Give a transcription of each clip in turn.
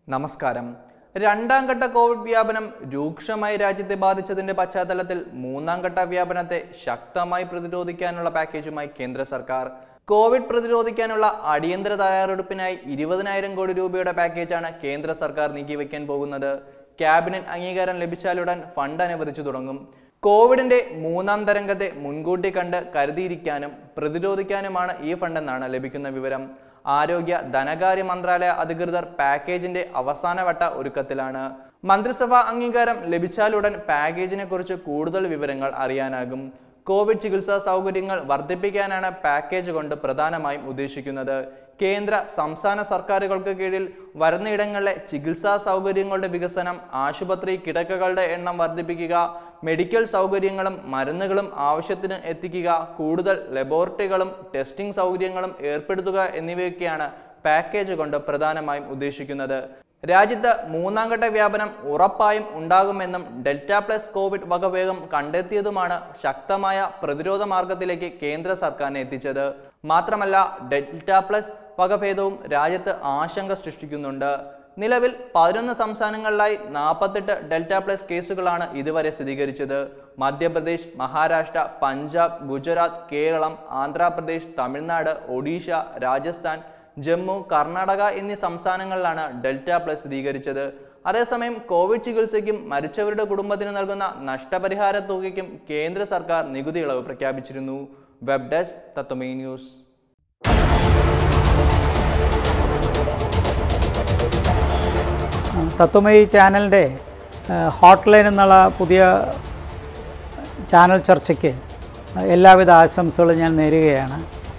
നമസ്കാരം രണ്ടാം ഘട്ട കോവിഡ് വ്യാപനം രൂക്ഷമായി രാജ്യത്തെ ബാധിച്ചതിന്റെ പശ്ചാത്തലത്തിൽ മൂന്നാം ഘട്ട വ്യാപനത്തെ ശക്തമായി പ്രതിരോധിക്കാനുള്ള പാക്കേജുമായി കേന്ദ്ര സർക്കാർ കോവിഡ് പ്രതിരോധിക്കാനുള്ള അടിയന്തര തയ്യാറെടുപ്പിനായി ഇരുപതിനായിരം കോടി രൂപയുടെ പാക്കേജാണ് കേന്ദ്ര സർക്കാർ നീക്കിവെക്കാൻ പോകുന്നത് ക്യാബിനറ്റ് അംഗീകാരം ലഭിച്ചാലുടൻ ഫണ്ട് അനുവദിച്ചു തുടങ്ങും കോവിഡിന്റെ മൂന്നാം തരംഗത്തെ മുൻകൂട്ടി കണ്ട് കരുതിയിരിക്കാനും പ്രതിരോധിക്കാനുമാണ് ഈ ഫണ്ടെന്നാണ് ലഭിക്കുന്ന വിവരം ആരോഗ്യ ധനകാര്യ മന്ത്രാലയ അധികൃതർ പാക്കേജിന്റെ അവസാനവട്ട ഒരുക്കത്തിലാണ് മന്ത്രിസഭാ അംഗീകാരം ലഭിച്ചാലുടൻ പാക്കേജിനെ കുറിച്ച് കൂടുതൽ വിവരങ്ങൾ അറിയാനാകും കോവിഡ് ചികിത്സാ സൗകര്യങ്ങൾ വർദ്ധിപ്പിക്കാനാണ് പാക്കേജ് കൊണ്ട് പ്രധാനമായും ഉദ്ദേശിക്കുന്നത് കേന്ദ്ര സംസ്ഥാന സർക്കാരുകൾക്ക് കീഴിൽ വരുന്നയിടങ്ങളിലെ ചികിത്സാ സൗകര്യങ്ങളുടെ വികസനം ആശുപത്രി കിടക്കകളുടെ എണ്ണം വർദ്ധിപ്പിക്കുക മെഡിക്കൽ സൗകര്യങ്ങളും മരുന്നുകളും ആവശ്യത്തിന് എത്തിക്കുക കൂടുതൽ ലബോറട്ടറികളും ടെസ്റ്റിംഗ് സൗകര്യങ്ങളും ഏർപ്പെടുത്തുക എന്നിവയൊക്കെയാണ് പാക്കേജ് കൊണ്ട് പ്രധാനമായും ഉദ്ദേശിക്കുന്നത് രാജ്യത്ത് മൂന്നാം ഘട്ട വ്യാപനം ഉറപ്പായും ഉണ്ടാകുമെന്നും ഡെൽറ്റ പ്ലസ് കോവിഡ് വകഭേദം കണ്ടെത്തിയതുമാണ് ശക്തമായ പ്രതിരോധ മാർഗത്തിലേക്ക് കേന്ദ്ര സർക്കാരിനെ എത്തിച്ചത് മാത്രമല്ല ഡെൽറ്റ പ്ലസ് വകഭേദവും രാജ്യത്ത് ആശങ്ക സൃഷ്ടിക്കുന്നുണ്ട് നിലവിൽ പതിനൊന്ന് സംസ്ഥാനങ്ങളിലായി നാൽപ്പത്തെട്ട് ഡെൽറ്റ പ്ലസ് കേസുകളാണ് ഇതുവരെ സ്ഥിരീകരിച്ചത് മധ്യപ്രദേശ് മഹാരാഷ്ട്ര പഞ്ചാബ് ഗുജറാത്ത് കേരളം ആന്ധ്രാപ്രദേശ് തമിഴ്നാട് ഒഡീഷ രാജസ്ഥാൻ ജമ്മു കർണാടക എന്നീ സംസ്ഥാനങ്ങളിലാണ് ഡെൽറ്റ പ്ലസ് സ്ഥിരീകരിച്ചത് അതേസമയം കോവിഡ് ചികിത്സയ്ക്കും മരിച്ചവരുടെ കുടുംബത്തിന് നൽകുന്ന നഷ്ടപരിഹാര തുകയ്ക്കും കേന്ദ്ര സർക്കാർ നികുതി ഇളവ് പ്രഖ്യാപിച്ചിരുന്നു വെബ് ഡെസ്ക് തത്വമേ ന്യൂസ് തത്വമയി ചാനലിൻ്റെ ഹോട്ട് ലൈൻ എന്നുള്ള പുതിയ ചാനൽ ചർച്ചയ്ക്ക് എല്ലാവിധ ആശംസകളും ഞാൻ നേരുകയാണ്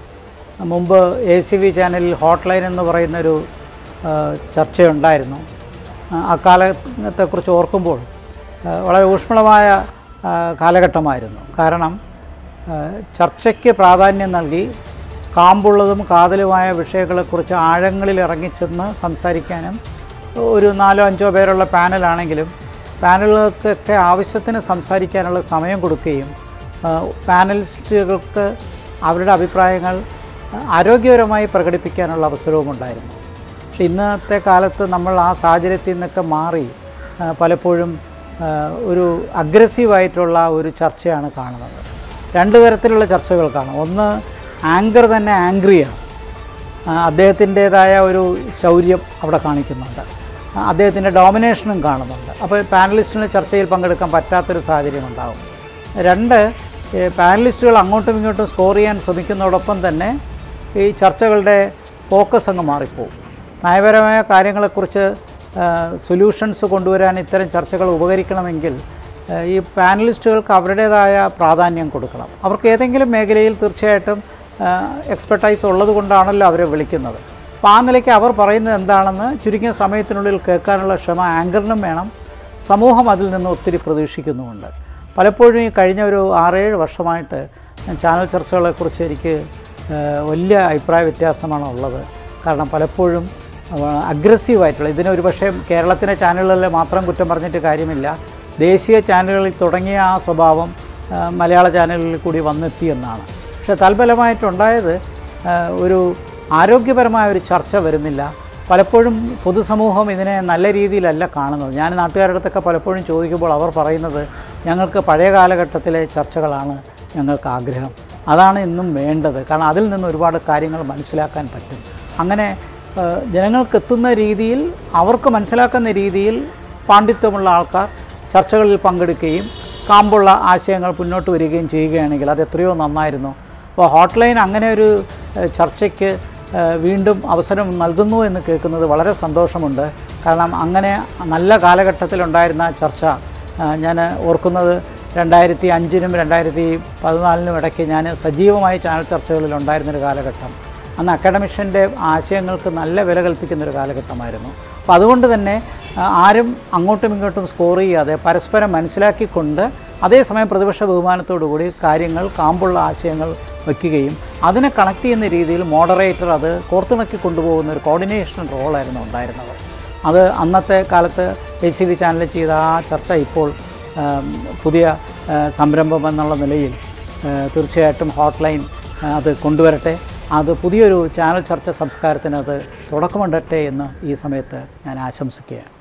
മുമ്പ് എ സി വി ചാനലിൽ ഹോട്ട് ലൈൻ എന്ന് പറയുന്നൊരു ആ, ചർച്ചയുണ്ടായിരുന്നു ആ, അക്കാലത്തെക്കുറിച്ച് ഓർക്കുമ്പോൾ ആ, വളരെ ഊഷ്മളമായ ആ, കാലഘട്ടമായിരുന്നു കാരണം ആ, ചർച്ചയ്ക്ക് പ്രാധാന്യം നൽകി കാമ്പുള്ളതും കാതലുമായ വിഷയങ്ങളെക്കുറിച്ച് ആഴങ്ങളിൽ ഇറങ്ങിച്ചെന്ന് സംസാരിക്കാനും ഒരു നാലോ അഞ്ചോ പേരുള്ള പാനലാണെങ്കിലും പാനലുകൾക്കൊക്കെ ആവശ്യത്തിന് സംസാരിക്കാനുള്ള സമയം കൊടുക്കുകയും ആ, പാനലിസ്റ്റുകൾക്ക് അവരുടെ അഭിപ്രായങ്ങൾ ആരോഗ്യപരമായി പ്രകടിപ്പിക്കാനുള്ള അവസരവും ഉണ്ടായിരുന്നു പക്ഷെ ഇന്നത്തെ കാലത്ത് നമ്മൾ ആ സാഹചര്യത്തിൽ നിന്നൊക്കെ മാറി ആ, പലപ്പോഴും ആ, ഒരു അഗ്രസീവായിട്ടുള്ള ഒരു ചർച്ചയാണ് കാണുന്നത് രണ്ട് തരത്തിലുള്ള ചർച്ചകൾ കാണും ഒന്ന് ആങ്കർ തന്നെ ആംഗ്രിയാണ് ആ, അദ്ദേഹത്തിൻ്റേതായ ഒരു ശൗര്യം അവിടെ കാണിക്കുന്നുണ്ട് ആ, അദ്ദേഹത്തിൻ്റെ ഡോമിനേഷനും കാണുന്നുണ്ട് അപ്പോൾ പാനലിസ്റ്റിന് ചർച്ചയിൽ പങ്കെടുക്കാൻ പറ്റാത്തൊരു സാഹചര്യം ഉണ്ടാകും രണ്ട് ഈ പാനലിസ്റ്റുകൾ അങ്ങോട്ടും ഇങ്ങോട്ടും സ്കോർ ചെയ്യാൻ ശ്രമിക്കുന്നതോടൊപ്പം തന്നെ ഈ ചർച്ചകളുടെ ഫോക്കസ് അങ്ങ് മാറിപ്പോവും നയപരമായ കാര്യങ്ങളെക്കുറിച്ച് സൊല്യൂഷൻസ് കൊണ്ടുവരാൻ ഇത്തരം ചർച്ചകൾ ഉപകരിക്കണമെങ്കിൽ ആ, ഈ പാനലിസ്റ്റുകൾക്ക് അവരുടേതായ പ്രാധാന്യം കൊടുക്കണം അവർക്ക് ഏതെങ്കിലും മേഖലയിൽ തീർച്ചയായിട്ടും എക്സ്പെർട്ടൈസ് ഉള്ളത് കൊണ്ടാണല്ലോ അവരെ വിളിക്കുന്നത് അപ്പോൾ ആ നിലയ്ക്ക് അവർ പറയുന്നത് എന്താണെന്ന് ചുരുങ്ങിയ സമയത്തിനുള്ളിൽ കേൾക്കാനുള്ള ക്ഷമ ആങ്കറിനും വേണം സമൂഹം അതിൽ നിന്ന് ഒത്തിരി പ്രതീക്ഷിക്കുന്നുമുണ്ട് പലപ്പോഴും ഈ കഴിഞ്ഞ ഒരു ആറേഴ് വർഷമായിട്ട് ഞാൻ ചാനൽ ചർച്ചകളെക്കുറിച്ച് എനിക്ക് ആ, വലിയ അഭിപ്രായ വ്യത്യാസമാണ് ഉള്ളത് കാരണം പലപ്പോഴും അഗ്രസീവായിട്ടുള്ള ഇതിന് ഒരു പക്ഷേ കേരളത്തിലെ ചാനലുകളിൽ മാത്രം കുറ്റം പറഞ്ഞിട്ട് കാര്യമില്ല ദേശീയ ചാനലുകളിൽ തുടങ്ങിയ ആ സ്വഭാവം ആ, മലയാള ചാനലുകളിൽ കൂടി വന്നെത്തി എന്നാണ് പക്ഷേ തൽഫലമായിട്ടുണ്ടായത് ആ, ഒരു ആരോഗ്യപരമായ ഒരു ചർച്ച വരുന്നില്ല പലപ്പോഴും പൊതുസമൂഹം ഇതിനെ നല്ല രീതിയിലല്ല കാണുന്നത് ഞാൻ നാട്ടുകാരുടെ അടുത്തൊക്കെ പലപ്പോഴും ചോദിക്കുമ്പോൾ അവർ പറയുന്നത് ഞങ്ങൾക്ക് പഴയ കാലഘട്ടത്തിലെ ചർച്ചകളാണ് ഞങ്ങൾക്ക് ആഗ്രഹം അതാണ് ഇന്നും വേണ്ടത് കാരണം അതിൽ നിന്ന് ഒരുപാട് കാര്യങ്ങൾ മനസ്സിലാക്കാൻ പറ്റും അങ്ങനെ ആ, ജനങ്ങൾക്ക് എത്തുന്ന രീതിയിൽ അവർക്ക് മനസ്സിലാക്കുന്ന രീതിയിൽ പാണ്ഡിത്യമുള്ള ആൾക്കാർ ചർച്ചകളിൽ പങ്കെടുക്കുകയും കാമ്പുള്ള ആശയങ്ങൾ മുന്നോട്ട് വരികയും ചെയ്യുകയാണെങ്കിൽ അത് എത്രയോ നന്നായിരുന്നു അപ്പോൾ ഹോട്ട് ലൈൻ അങ്ങനെ ഒരു ഏഹ്, ചർച്ചയ്ക്ക് ഏഹ്, വീണ്ടും അവസരം നൽകുന്നു എന്ന് കേൾക്കുന്നത് വളരെ സന്തോഷമുണ്ട് കാരണം അങ്ങനെ നല്ല കാലഘട്ടത്തിലുണ്ടായിരുന്ന ചർച്ച ഞാൻ ഓർക്കുന്നത് രണ്ടായിരത്തി അഞ്ചിനും രണ്ടായിരത്തി പതിനാലിനും ഇടയ്ക്ക് ഞാൻ സജീവമായി ചാനൽ ചർച്ചകളിൽ ഉണ്ടായിരുന്നൊരു കാലഘട്ടം അന്ന് അക്കാഡമിഷ്യൻ്റെ ആശയങ്ങൾക്ക് നല്ല വില കൽപ്പിക്കുന്ന ഒരു കാലഘട്ടമായിരുന്നു അപ്പോൾ അതുകൊണ്ട് തന്നെ ആ, ആരും അങ്ങോട്ടും ഇങ്ങോട്ടും സ്കോർ ചെയ്യാതെ പരസ്പരം മനസ്സിലാക്കിക്കൊണ്ട് അതേസമയം പ്രതിപക്ഷ ബഹുമാനത്തോടു കൂടി കാര്യങ്ങൾ കാമ്പുള്ള ആശയങ്ങൾ വയ്ക്കുകയും അതിനെ കണക്ട് ചെയ്യുന്ന രീതിയിൽ മോഡറേറ്റർ അത് കോർത്തിണക്കി കൊണ്ടുപോകുന്ന ഒരു കോർഡിനേഷൻ റോളായിരുന്നു ഉണ്ടായിരുന്നത് അത് അന്നത്തെ കാലത്ത് എ സി വി ചാനലിൽ ചെയ്ത ആ ചർച്ച ഇപ്പോൾ ആം, പുതിയ ആ, സംരംഭം എന്നുള്ള നിലയിൽ ആ, തീർച്ചയായിട്ടും ഹോട്ട് ലൈൻ ആ, അത് കൊണ്ടുവരട്ടെ അത് പുതിയൊരു ചാനൽ ചർച്ച സംസ്കാരത്തിന് അത് തുടക്കമുണ്ടട്ടെ എന്ന് ഈ സമയത്ത് ഞാൻ ആശംസിക്കുകയാണ്